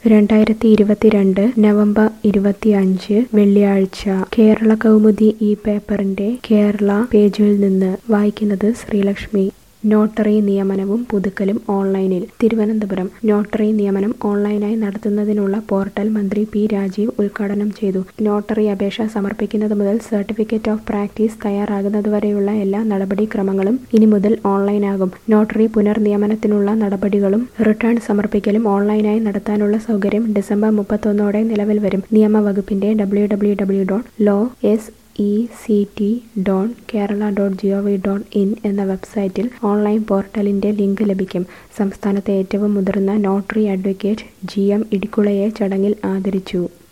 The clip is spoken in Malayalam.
രണ്ടായിരത്തി ഇരുപത്തിരണ്ട് നവംബർ ഇരുപത്തിയഞ്ച് വെള്ളിയാഴ്ച കേരള കൗമുദി ഈ പേപ്പറിന്റെ കേരള പേജിൽ നിന്ന് വായിക്കുന്നത് ശ്രീലക്ഷ്മി നോട്ടറി നിയമനവും പുതുക്കലും ഓൺലൈനിൽ തിരുവനന്തപുരം നോട്ടറി നിയമനം ഓൺലൈനായി നടത്തുന്നതിനുള്ള പോർട്ടൽ മന്ത്രി പി രാജീവ് ഉദ്ഘാടനം ചെയ്തു നോട്ടറി അപേക്ഷ സമർപ്പിക്കുന്നത് മുതൽ സർട്ടിഫിക്കറ്റ് ഓഫ് പ്രാക്ടീസ് തയ്യാറാകുന്നതുവരെയുള്ള എല്ലാ നടപടിക്രമങ്ങളും ഇനി മുതൽ ഓൺലൈനാകും നോട്ടറി പുനർനിയമനത്തിനുള്ള നടപടികളും റിട്ടേൺ സമർപ്പിക്കലും ഓൺലൈനായി നടത്താനുള്ള സൗകര്യം ഡിസംബർ മുപ്പത്തൊന്നോടെ നിലവിൽ വരും നിയമവകുപ്പിന്റെ W W W dot law S E C T dot Kerala dot G O V dot in എന്ന വെബ്സൈറ്റിൽ ഓൺലൈൻ പോർട്ടലിന്റെ ലിങ്ക് ലഭിക്കും സംസ്ഥാനത്തെ ഏറ്റവും മുതിർന്ന നോട്ടറി അഡ്വക്കേറ്റ് ജി എം ഇടിക്കുളയെ ചടങ്ങിൽ ആദരിച്ചു